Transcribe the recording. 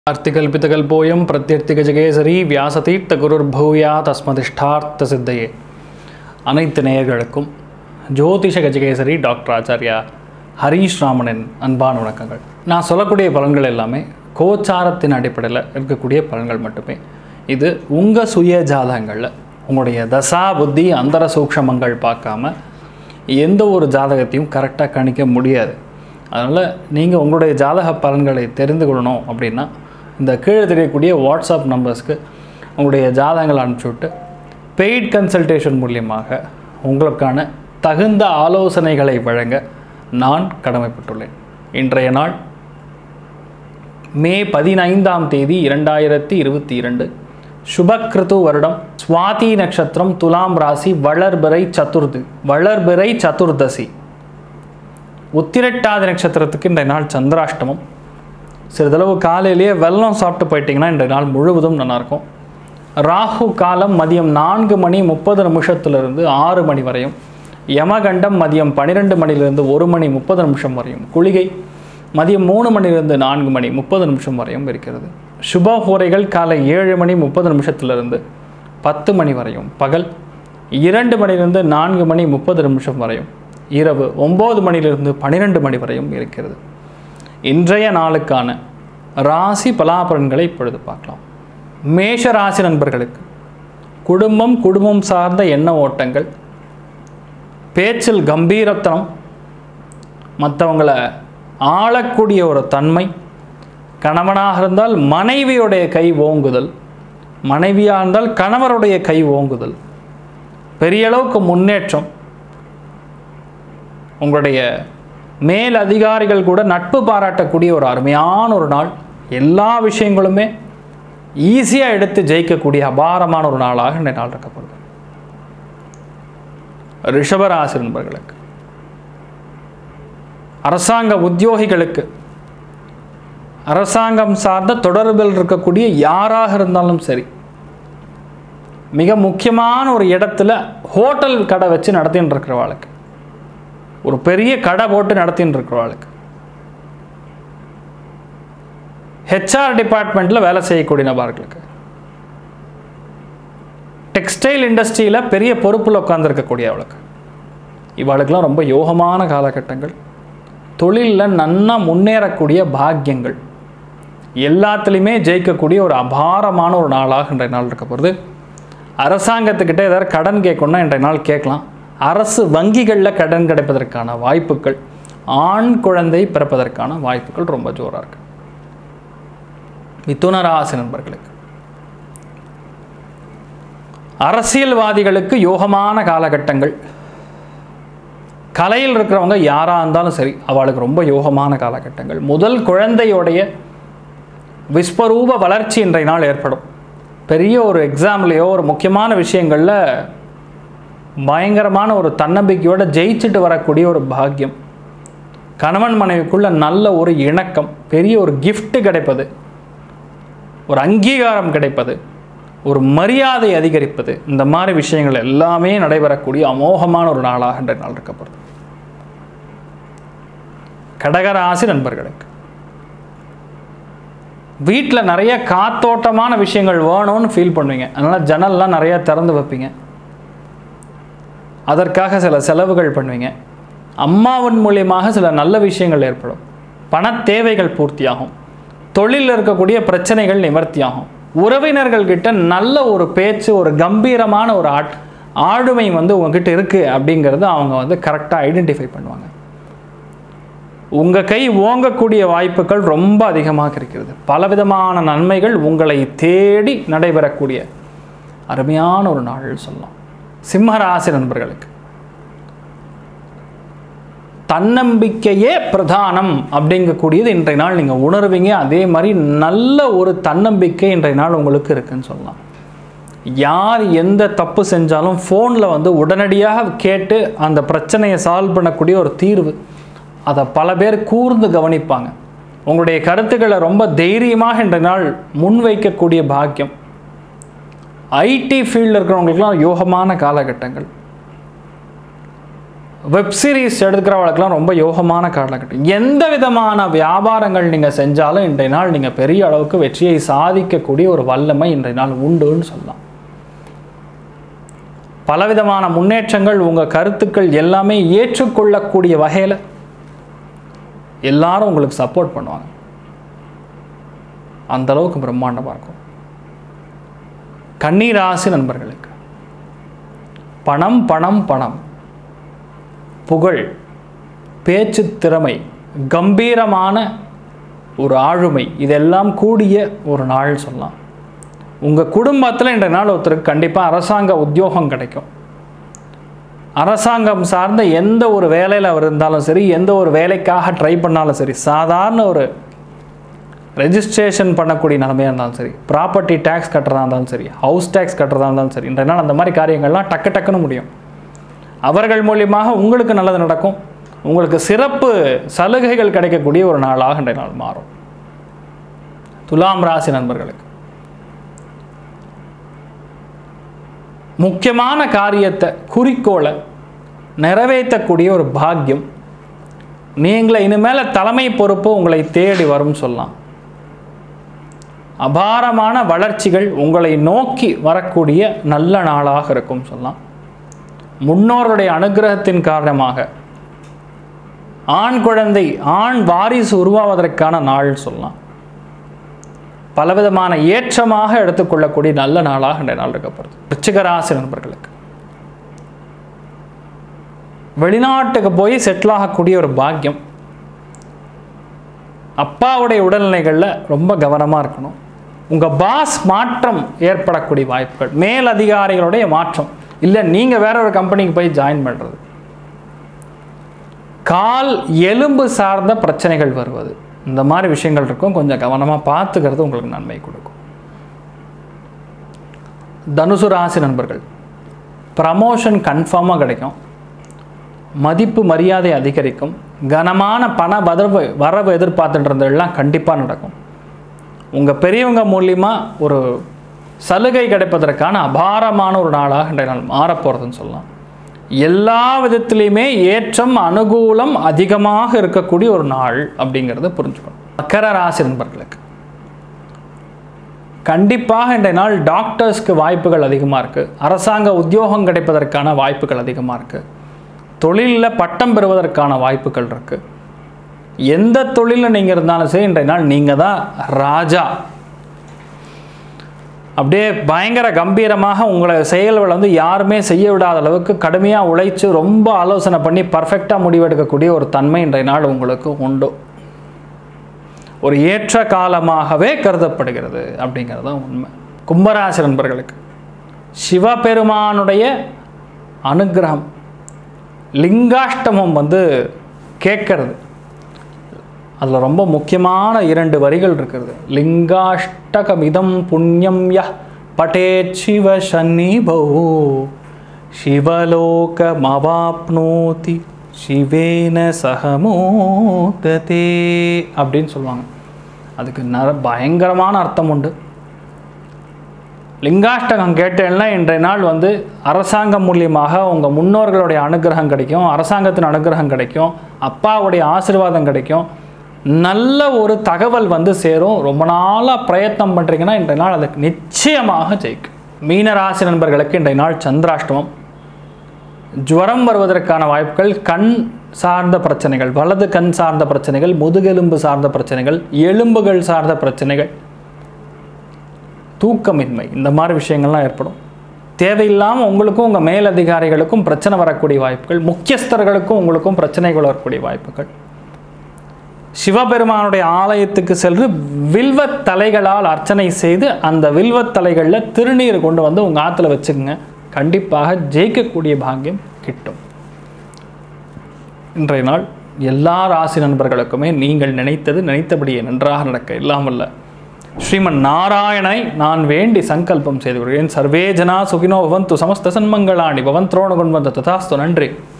अर्तिकल्पितकल्पोऽयं பிரத்யர்த்திகஜகேசரி வியாசதீர்த்த குருர்பூயா தஸ்மதிஷ்டார்த்த சித்தையே அனைத்து நேயர்களுக்கும் ஜோதிஷ கஜகேசரி டாக்டர் ஆச்சாரியா ஹரீஷ் ராமனின் அன்பான வணக்கங்கள் நான் சொல்லக்கூடிய பலன்கள் எல்லாமே கோச்சாரத்தின் அடிப்படையில் இருக்கக்கூடிய பலன்கள் மட்டுமே இது உங்கள் சுய ஜாதகங்களில் உங்களுடைய தசா புத்தி அந்தர சூக்ஷமங்கள் பார்க்காம எந்த ஒரு ஜாதகத்தையும் கரெக்டாக கணிக்க முடியாது அதனால் நீங்கள் உங்களுடைய ஜாதக பலன்களை தெரிந்து கொள்ளணும் அப்படின்னா இந்த கீழே தெரியக்கூடிய வாட்ஸ்அப் நம்பர்ஸ்க்கு உங்களுடைய ஜாதகங்களை அனுப்பிச்சி விட்டு பெய்ட் கன்சல்டேஷன் மூலியமாக உங்களுக்கான தகுந்த ஆலோசனைகளை வழங்க நான் கடமைப்பட்டுள்ளேன் இன்றைய நாள் மே பதினைந்தாம் தேதி இரண்டாயிரத்தி இருபத்தி இரண்டு சுபக்ருது வருடம் சுவாதி நட்சத்திரம் துலாம் ராசி வளர்பிறை சதுர்து வளர்பிறை சதுர்தசி உத்திரட்டாதி நட்சத்திரத்துக்கு இன்றைய நாள் சந்திராஷ்டமம் சிறிதளவு காலையிலேயே வெல்லம் சாப்பிட்டு போயிட்டீங்கன்னா இன்றைய நாள் முழுவதும் நல்லாயிருக்கும் ராகு காலம் மதியம் நான்கு மணி முப்பது நிமிஷத்துலேருந்து ஆறு மணி வரையும் யமகண்டம் மதியம் பன்னிரெண்டு மணிலிருந்து ஒரு மணி முப்பது நிமிஷம் வரையும் குளிகை மதியம் மூணு மணிலிருந்து நான்கு மணி முப்பது நிமிஷம் வரையும் இருக்கிறது சுப ஹோரைகள் காலை ஏழு மணி முப்பது நிமிஷத்துலேருந்து பத்து மணி வரையும் பகல் இரண்டு மணிலிருந்து நான்கு மணி முப்பது நிமிஷம் வரையும் இரவு ஒம்பது மணிலிருந்து பன்னிரெண்டு மணி வரையும் இருக்கிறது இன்றைய நாளுக்கான ராசி பலாபலன்களை இப்பொழுது பார்க்கலாம் மேஷ ராசி நண்பர்களுக்கு குடும்பம் குடும்பம் சார்ந்த எண்ண ஓட்டங்கள் பேச்சில் கம்பீரத்தனம் மற்றவங்களை ஆளக்கூடிய ஒரு தன்மை கணவனாக இருந்தால் மனைவியுடைய கை ஓங்குதல் மனைவியாக இருந்தால் கணவருடைய கை ஓங்குதல் பெரிய அளவுக்கு முன்னேற்றம் உங்களுடைய மேல் அதிகாரிகள் கூட நட்பு பாராட்டக்கூடிய ஒரு அருமையான ஒரு நாள் எல்லா விஷயங்களுமே ஈஸியாக எடுத்து ஜெயிக்கக்கூடிய அபாரமான ஒரு நாளாக இந்த நாள் இருக்கப்படுது ரிஷபராசி நண்பர்களுக்கு அரசாங்க உத்தியோகிகளுக்கு அரசாங்கம் சார்ந்த தொடர்பில் இருக்கக்கூடிய யாராக இருந்தாலும் சரி மிக முக்கியமான ஒரு இடத்துல ஹோட்டல் கடை வச்சு நடத்தின்னு இருக்கிறவாளுக்கு ஒரு பெரிய கடை போட்டு நடத்தின்னு இருக்கிறவாளுக்கு ஹெச்ஆர் டிபார்ட்மெண்ட்டில் வேலை செய்யக்கூடிய நபர்களுக்கு டெக்ஸ்டைல் இண்டஸ்ட்ரியில் பெரிய பொறுப்பில் உட்காந்துருக்கக்கூடிய அவளுக்கு இவளுக்கெல்லாம் ரொம்ப யோகமான காலகட்டங்கள் தொழிலில் நன்னா முன்னேறக்கூடிய பாக்கியங்கள் எல்லாத்துலேயுமே ஜெயிக்கக்கூடிய ஒரு அபாரமான ஒரு நாளாக இன்றைய நாள் இருக்க போகிறது அரசாங்கத்துக்கிட்ட ஏதாவது கடன் கேட்கணும்னா இன்றைய நாள் கேட்கலாம் அரசு வங்கிகளில் கடன் கிடைப்பதற்கான வாய்ப்புகள் ஆண் குழந்தை பிறப்பதற்கான வாய்ப்புகள் ரொம்ப ஜோராக இருக்கு மிதுன ராசி நண்பர்களுக்கு அரசியல்வாதிகளுக்கு யோகமான காலகட்டங்கள் கலையில் இருக்கிறவங்க யாராக இருந்தாலும் சரி அவளுக்கு ரொம்ப யோகமான காலகட்டங்கள் முதல் குழந்தையோடைய விஸ்வரூப வளர்ச்சி இன்றைய நாள் ஏற்படும் பெரிய ஒரு எக்ஸாம்லேயோ ஒரு முக்கியமான விஷயங்களில் பயங்கரமான ஒரு தன்னம்பிக்கையோடு ஜெயிச்சுட்டு வரக்கூடிய ஒரு பாக்கியம் கணவன் மனைவிக்குள்ள நல்ல ஒரு இணக்கம் பெரிய ஒரு gift கிடைப்பது ஒரு அங்கீகாரம் கிடைப்பது ஒரு மரியாதை அதிகரிப்பது இந்த மாதிரி விஷயங்கள் எல்லாமே நடைபெறக்கூடிய அமோகமான ஒரு நாளாக இன்றைய நாள் இருக்கப்படுது கடகராசி நண்பர்களுக்கு வீட்டில் நிறைய காத்தோட்டமான விஷயங்கள் வேணும்னு ஃபீல் பண்ணுவீங்க அதனால் ஜன்னல்லாம் நிறையா திறந்து வைப்பீங்க அதற்காக சில செலவுகள் பண்ணுவீங்க அம்மாவின் மூலியமாக சில நல்ல விஷயங்கள் ஏற்படும் பண தேவைகள் பூர்த்தியாகும் தொழிலில் இருக்கக்கூடிய பிரச்சனைகள் நிவர்த்தியாகும் உறவினர்கள் கிட்ட நல்ல ஒரு பேச்சு ஒரு கம்பீரமான ஒரு ஆட் ஆளுமை வந்து உங்ககிட்ட இருக்குது அப்படிங்கிறத அவங்க வந்து கரெக்டாக ஐடென்டிஃபை பண்ணுவாங்க உங்கள் கை ஓங்கக்கூடிய வாய்ப்புகள் ரொம்ப அதிகமாக இருக்கிறது பலவிதமான நன்மைகள் உங்களை தேடி நடைபெறக்கூடிய அருமையான ஒரு நாள் சொல்லலாம் சிம்மராசி நண்பர்களுக்கு தன்னம்பிக்கையே பிரதானம் அப்படிங்கக்கூடியது இன்றைய நாள் நீங்கள் உணர்வீங்க அதே மாதிரி நல்ல ஒரு தன்னம்பிக்கை இன்றைய நாள் உங்களுக்கு இருக்குன்னு சொல்லலாம் யார் எந்த தப்பு செஞ்சாலும் ஃபோனில் வந்து உடனடியாக கேட்டு அந்த பிரச்சனையை சால்வ் பண்ணக்கூடிய ஒரு தீர்வு அதை பல பேர் கூர்ந்து கவனிப்பாங்க உங்களுடைய கருத்துக்களை ரொம்ப தைரியமாக இன்றைய நாள் முன்வைக்கக்கூடிய பாக்கியம் ஐடி ஃபீல்டில் இருக்கிறவங்களுக்குலாம் யோகமான காலகட்டங்கள் வெப் சீரிஸ் எடுக்கிறவளுக்கெல்லாம் ரொம்ப யோகமான காலகட்டம் எந்த விதமான வியாபாரங்கள் நீங்கள் செஞ்சாலும் இன்றைய நாள் நீங்கள் பெரிய அளவுக்கு வெற்றியை சாதிக்கக்கூடிய ஒரு வல்லமை இன்றைய நாள் உண்டுன்னு சொல்லலாம் பலவிதமான முன்னேற்றங்கள் உங்கள் கருத்துக்கள் எல்லாமே ஏற்றுக்கொள்ளக்கூடிய வகையில் எல்லாரும் உங்களுக்கு சப்போர்ட் பண்ணுவாங்க அந்த அளவுக்கு பிரம்மாண்டமாக இருக்கும் கண்ணீராசி நண்பர்களுக்கு பணம் பணம் பணம் புகழ் பேச்சு திறமை கம்பீரமான ஒரு ஆளுமை இதெல்லாம் கூடிய ஒரு நாள் சொல்லலாம் உங்கள் குடும்பத்தில் இன்றைய நாள் ஒருத்தருக்கு கண்டிப்பாக அரசாங்க உத்தியோகம் கிடைக்கும் அரசாங்கம் சார்ந்த எந்த ஒரு வேலையில் அவர் இருந்தாலும் சரி எந்த ஒரு வேலைக்காக ட்ரை பண்ணாலும் சரி சாதாரண ஒரு ரெஜிஸ்ட்ரேஷன் பண்ணக்கூடிய நிலைமையாக இருந்தாலும் சரி ப்ராப்பர்ட்டி டேக்ஸ் கட்டுறதா இருந்தாலும் சரி ஹவுஸ் டேக்ஸ் கட்டுறதா இருந்தாலும் சரி இன்றைய நாள் அந்த மாதிரி காரியங்கள்லாம் டக்கு டக்குன்னு முடியும் அவர்கள் மூலியமாக உங்களுக்கு நல்லது நடக்கும் உங்களுக்கு சிறப்பு சலுகைகள் கிடைக்கக்கூடிய ஒரு நாளாக இன்றைய நாள் மாறும் துலாம் ராசி நண்பர்களுக்கு முக்கியமான காரியத்தை குறிக்கோளை நிறைவேற்றக்கூடிய ஒரு பாக்கியம் நீங்களே இனிமேல் தலைமை பொறுப்பு உங்களை தேடி வரும் சொல்லலாம் அபாரமான வளர்ச்சிகள் உங்களை நோக்கி வரக்கூடிய நல்ல நாளாக இருக்கும் சொல்லலாம் முன்னோருடைய அனுகிரகத்தின் காரணமாக ஆண் குழந்தை ஆண் வாரிசு உருவாவதற்கான நாள் சொல்லலாம் பலவிதமான ஏற்றமாக எடுத்துக்கொள்ளக்கூடிய நல்ல நாளாக இன்றைய நாள் இருக்கப்படுது ரிச்சிக ராசி நண்பர்களுக்கு வெளிநாட்டுக்கு போய் செட்டில் ஆகக்கூடிய ஒரு பாக்கியம் அப்பாவுடைய உடல்நிலைகளில் ரொம்ப கவனமாக இருக்கணும் உங்கள் பாஸ் மாற்றம் ஏற்படக்கூடிய வாய்ப்புகள் மேல் அதிகாரிகளுடைய மாற்றம் இல்லை நீங்கள் வேற ஒரு கம்பெனிக்கு போய் ஜாயின் பண்ணுறது கால் எலும்பு சார்ந்த பிரச்சனைகள் வருவது இந்த மாதிரி விஷயங்கள் இருக்கும் கொஞ்சம் கவனமாக பார்த்துக்கிறது உங்களுக்கு நன்மை கொடுக்கும் தனுசு ராசி நண்பர்கள் ப்ரமோஷன் கன்ஃபார்மாக கிடைக்கும் மதிப்பு மரியாதை அதிகரிக்கும் கனமான பண வரவு வரவு எதிர்பார்த்துட்டு இருந்ததெல்லாம் கண்டிப்பாக நடக்கும் உங்கள் பெரியவங்க மூலியமா ஒரு சலுகை கிடைப்பதற்கான அபாரமான ஒரு நாளாக இன்றைய நாள் மாறப்போகிறதுன்னு சொல்லலாம் எல்லா விதத்திலையுமே ஏற்றம் அனுகூலம் அதிகமாக இருக்கக்கூடிய ஒரு நாள் அப்படிங்கிறத புரிஞ்சுக்கணும் மக்கர ராசி நண்பர்களுக்கு கண்டிப்பாக இன்றைய நாள் டாக்டர்ஸ்க்கு வாய்ப்புகள் அதிகமாக இருக்குது அரசாங்க உத்தியோகம் கிடைப்பதற்கான வாய்ப்புகள் அதிகமாக இருக்குது தொழிலில் பட்டம் பெறுவதற்கான வாய்ப்புகள் இருக்குது எந்த தொழிலில் நீங்கள் இருந்தாலும் சரி இன்றைய நாள் நீங்கள் தான் ராஜா அப்படியே பயங்கர கம்பீரமாக உங்களை செயல்களை வந்து யாருமே செய்ய விடாத அளவுக்கு கடுமையாக உழைச்சு ரொம்ப ஆலோசனை பண்ணி பர்ஃபெக்டாக முடிவெடுக்கக்கூடிய ஒரு தன்மை இன்றைய நாள் உங்களுக்கு உண்டு ஒரு ஏற்ற காலமாகவே கருதப்படுகிறது அப்படிங்கிறது தான் உண்மை கும்பராசி நண்பர்களுக்கு சிவபெருமானுடைய அனுகிரகம் லிங்காஷ்டமம் வந்து கேட்கறது அதில் ரொம்ப முக்கியமான இரண்டு வரிகள் இருக்கிறது லிங்காஷ்டகமிதம் புண்ணியம் ய பட்டேத் சிவ சந்நிபோ சிவலோகமவாப்னோதி சிவேன சகமோததே அப்படின்னு சொல்லுவாங்க அதுக்கு நர பயங்கரமான அர்த்தம் உண்டு லிங்காஷ்டகம் கேட்டேன்னா இன்றைய நாள் வந்து அரசாங்கம் மூலியமாக உங்கள் முன்னோர்களுடைய அனுகிரகம் கிடைக்கும் அரசாங்கத்தின் அனுகிரகம் கிடைக்கும் அப்பாவுடைய ஆசீர்வாதம் கிடைக்கும் நல்ல ஒரு தகவல் வந்து சேரும் ரொம்ப நாளாக பிரயத்னம் பண்ணுறீங்கன்னா இன்றைய நாள் அதுக்கு நிச்சயமாக ஜெயிக்கும் மீனராசி நண்பர்களுக்கு இன்றைய நாள் சந்திராஷ்டமம் ஜுவரம் வருவதற்கான வாய்ப்புகள் கண் சார்ந்த பிரச்சனைகள் வலது கண் சார்ந்த பிரச்சனைகள் முதுகெலும்பு சார்ந்த பிரச்சனைகள் எலும்புகள் சார்ந்த பிரச்சனைகள் தூக்கமின்மை இந்த மாதிரி விஷயங்கள்லாம் ஏற்படும் தேவையில்லாமல் உங்களுக்கும் உங்கள் மேலதிகாரிகளுக்கும் பிரச்சனை வரக்கூடிய வாய்ப்புகள் முக்கியஸ்தர்களுக்கும் உங்களுக்கும் பிரச்சனைகள் வரக்கூடிய வாய்ப்புகள் சிவபெருமானுடைய ஆலயத்துக்கு சென்று வில்வத் தலைகளால் அர்ச்சனை செய்து அந்த வில்வத் தலைகளில் திருநீர் கொண்டு வந்து உங்கள் ஆற்றுல வச்சுக்கோங்க கண்டிப்பாக ஜெயிக்கக்கூடிய பாக்கியம் கிட்டும் இன்றைய நாள் எல்லா ராசி நண்பர்களுக்குமே நீங்கள் நினைத்தது நினைத்தபடியே நன்றாக நடக்க இல்லாமல்ல ஸ்ரீமன் நாராயணனை நான் வேண்டி சங்கல்பம் செய்து கொள்கிறேன் சர்வே ஜனா சுகினோ பவந்து சமஸ்த சன்மங்களாணி பவன் துரோண குண்வந்த ததாஸ்து நன்றி